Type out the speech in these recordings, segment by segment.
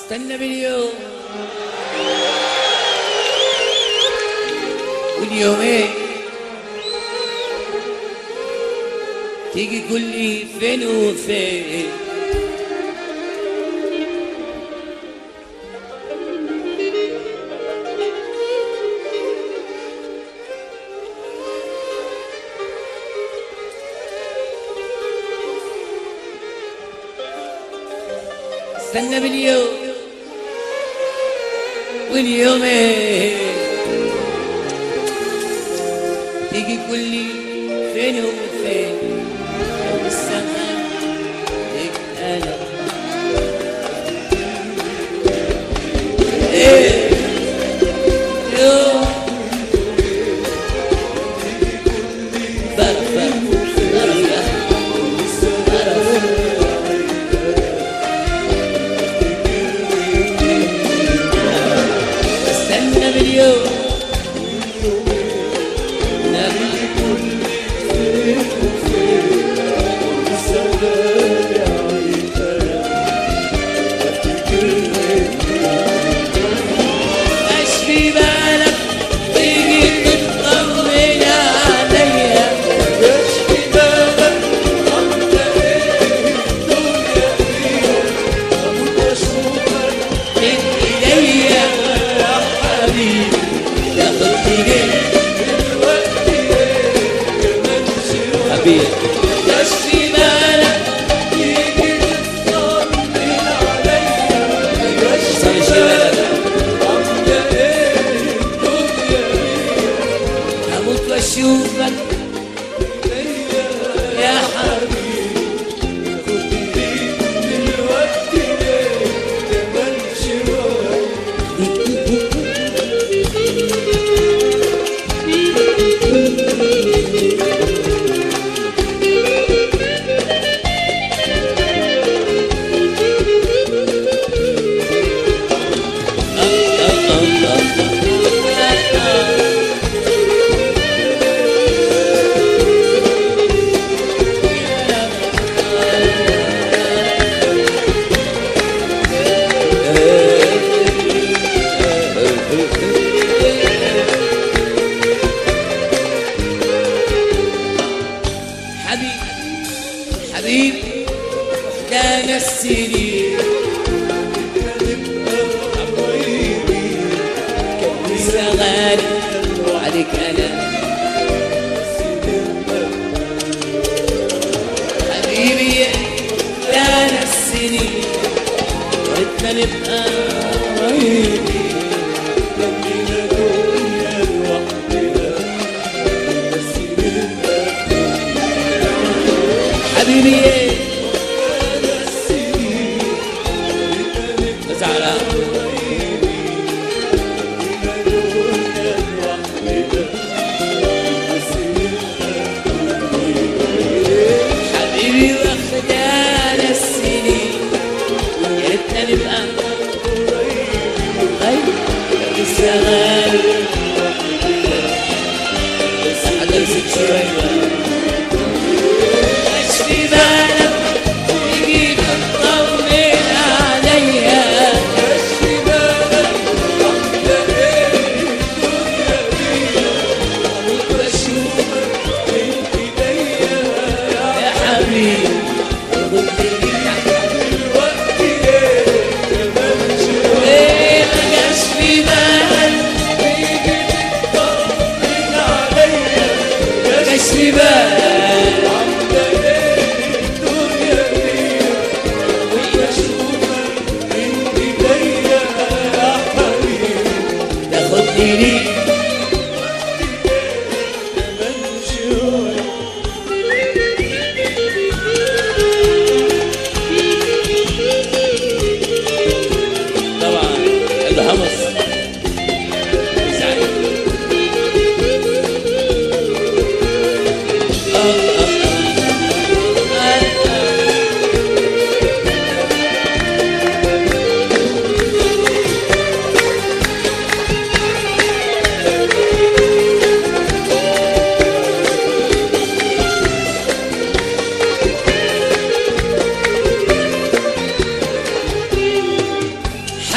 استنى باليوم واليومين تيجي كل لي فين وفين استنى باليوم واليومين تيجي كل لي فين وفين لو السماء لك انا ايه يوم فرق فرق استنى باليوم لما ايش في بالك تيجي تطمن عليا من ايديا يا حبيبي تاخد ايدي حبيبي ايش في بالك صار شي بالك هموت واشوفك يا حبيبي حبيبي حبيبي كان السنين لسه غالي عليك انا حبيبي كان السنين ودنا نبقى قريبين حبيبي زعلان حبيبي واخدانا السنين يا ريتنا نبقى طيب لسه غالي لسه حدثت شوية ايش في بالك تيجي تطمن عليا يا حبيبي ايه ما جاش في بالك ما جاش في بالك تاخدني ليه طبعا الهمس يزعل. آه، آه، آه. آه، آه.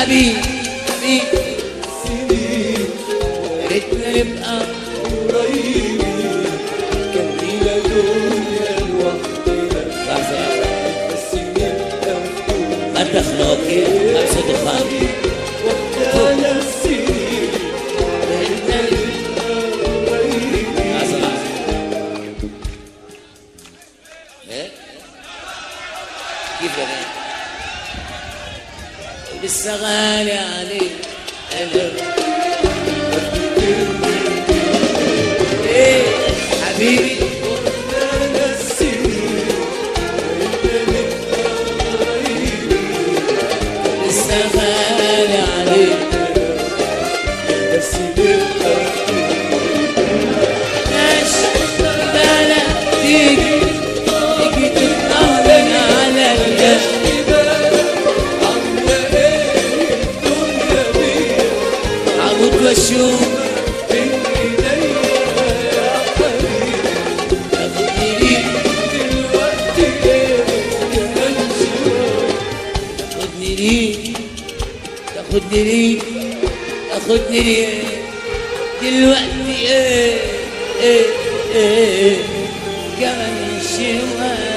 حبيب حبيب يا ريتنا نبقى قريبين كان لينا دنيا لوحدنا لحظة بس نبقى في ما تخلقي خمسة دخان وقتنا السنين لحظة لحظة إيه؟ كيف يا مان؟ لسه غالي عليك أنا ايه حبيبي وقتنا السنين لسه غالي عليك بس نبقى ماشي بالك تيجي تيجي تطمن عليا عاملة ايه الدنيا بيا عمود واشوف بين ايديا يا حبيبي تاخدني ليك دلوقتي ايه كان شوية تاخدني ليك تاخدني ليك تاخدني ليك دلوقتي ايه ايه ايه كمان شوية